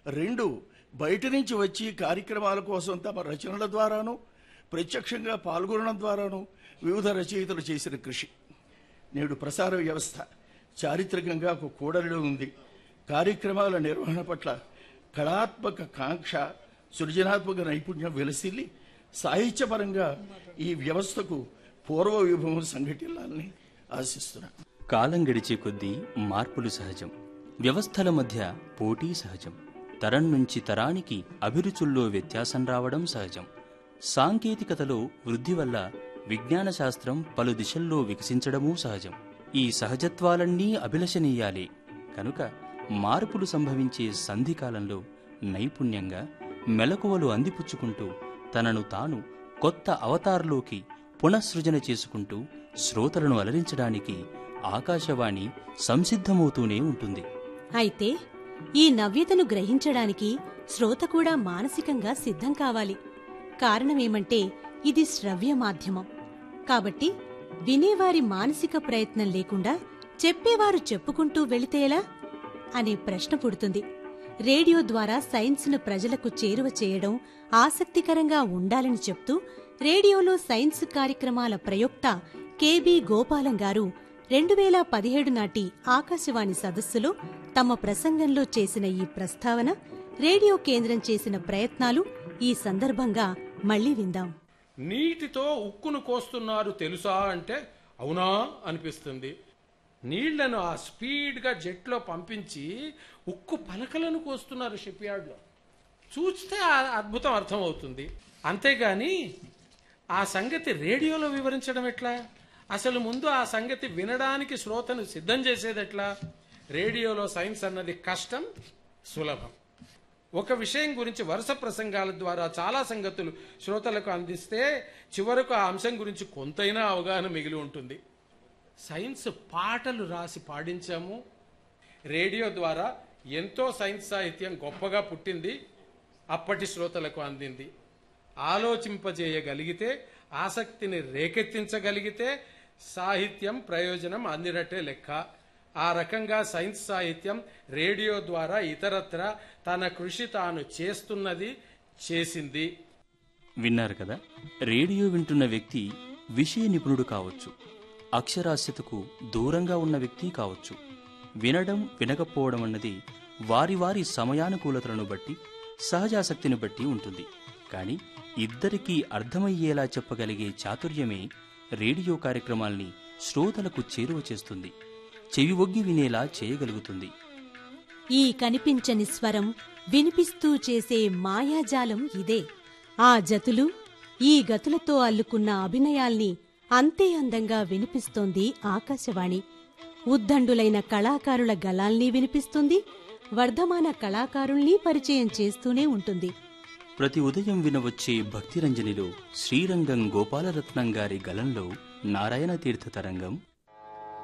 రెండు బయట నుంచి వచ్చి కార్యక్రమాల కోసం తమ రచనల ద్వారాను ప్రత్యక్షంగా పాల్గొనడం ద్వారాను వివిధ రచయితలు చేసిన కృషి నేడు ప్రసార వ్యవస్థ చారిత్రకంగా ఒక కూడలిలో ఉంది కార్యక్రమాల నిర్వహణ పట్ల కళాత్మక కాంక్ష సృజనాత్మక నైపుణ్యం వెలసిల్లి సాహిత్యపరంగా ఈ వ్యవస్థకు పూర్వ విభవం సంఘటిల్లాలని ఆశిస్తున్నాను కాలం గడిచే కొద్దీ మార్పులు సహజం వ్యవస్థల మధ్య పోటీ సహజం తరం నుంచి తరానికి అభిరుచుల్లో వ్యత్యాసం రావడం సహజం సాంకేతికతలో వృద్ధి వల్ల విజ్ఞాన శాస్త్రం పలు దిశల్లో వికసించడమూ సహజం ఈ సహజత్వాలన్నీ అభిలషణీయాలే కనుక మార్పులు సంభవించే సంధికాలంలో నైపుణ్యంగా మెలకువలు అందిపుచ్చుకుంటూ తనను తాను కొత్త అవతార్లోకి పునఃసృజన చేసుకుంటూ శ్రోతలను అలరించడానికి ఆకాశవాణి సంసిద్ధమవుతూనే ఉంటుంది అయితే ఈ నవ్యతను గ్రహించడానికి శ్రోత కూడా మానసికంగా సిద్ధం కావాలి కారణమేమంటే ఇది శ్రవ్య మాధ్యమం కాబట్టి వినేవారి మానసిక ప్రయత్నం లేకుండా చెప్పేవారు చెప్పుకుంటూ వెళితేలా అనే ప్రశ్న పుడుతుంది రేడియో ద్వారా సైన్స్ను ప్రజలకు చేరువ చేయడం ఆసక్తికరంగా ఉండాలని చెప్తూ రేడియోలో సైన్స్ కార్యక్రమాల ప్రయోక్త కెబి గోపాలం గారు రెండు వేల పదిహేడు నాటి ఆకాశవాణి సదస్సులో తమ ప్రసంగంలో చేసిన ఈ ప్రస్తావన రేడియో కేంద్రం చేసిన ప్రయత్నాలు ఈ సందర్భంగా మళ్లీ విందాం నీటితో ఉక్కును కోస్తున్నారు తెలుసా అంటే అవునా అనిపిస్తుంది నీళ్లను ఆ స్పీడ్గా జెట్లో పంపించి ఉక్కు పలకలను కోస్తున్నారు షిప్ యార్డ్లో చూస్తే ఆ అద్భుతం అర్థమవుతుంది అంతేగాని ఆ సంగతి రేడియోలో వివరించడం ఎట్లా అసలు ముందు ఆ సంగతి వినడానికి శ్రోతను సిద్ధం చేసేది ఎట్లా రేడియోలో సైన్స్ అన్నది కష్టం సులభం ఒక విషయం గురించి వరుస ప్రసంగాల ద్వారా చాలా సంగతులు శ్రోతలకు అందిస్తే చివరకు ఆ అంశం గురించి కొంతైనా అవగాహన మిగిలి ఉంటుంది సైన్స్ పాటలు రాసి పాడించాము రేడియో ద్వారా ఎంతో సైన్స్ సాహిత్యం గొప్పగా పుట్టింది అప్పటి శ్రోతలకు అందింది ఆలోచింపజేయగలిగితే ఆసక్తిని రేకెత్తించగలిగితే సాహిత్యం ప్రయోజనం అందినట్టే లెక్క ఆ రకంగా సైన్స్ సాహిత్యం రేడియో ద్వారా ఇతరత్ర తన కృషి తాను చేస్తున్నది చేసింది విన్నారు కదా రేడియో వింటున్న వ్యక్తి విషయ నిపుణుడు కావచ్చు అక్షరాస్యతకు దూరంగా ఉన్న వ్యక్తి కావచ్చు వినడం వినకపోవడం అన్నది వారి వారి సమయానుకూలతలను బట్టి సహజాసక్తిని బట్టి ఉంటుంది కానీ ఇద్దరికీ అర్థమయ్యేలా చెప్పగలిగే చాతుర్యమే రేడియో కార్యక్రమాల్ని శ్రోతలకు చేరువ చేస్తుంది చెవి ఒగ్గి వినేలా చేయగలుగుతుంది ఈ కనిపించని స్వరం వినిపిస్తూ చేసే మాయాజాలం ఇదే ఆ జతులు ఈ గతులతో అల్లుకున్న అభినయాల్ని అంతే అందంగా వినిపిస్తోంది ఆకాశవాణి ఉద్దండులైన కళాకారుల గలాల్ని వినిపిస్తుంది వర్ధమాన కళాకారుల్ని పరిచయం చేస్తూనే ఉంటుంది ప్రతి ఉదయం వినవచ్చే భక్తిరంజనిలో శ్రీరంగం గోపాలరత్నం గారి గలంలో నారాయణ తీర్థ తరంగం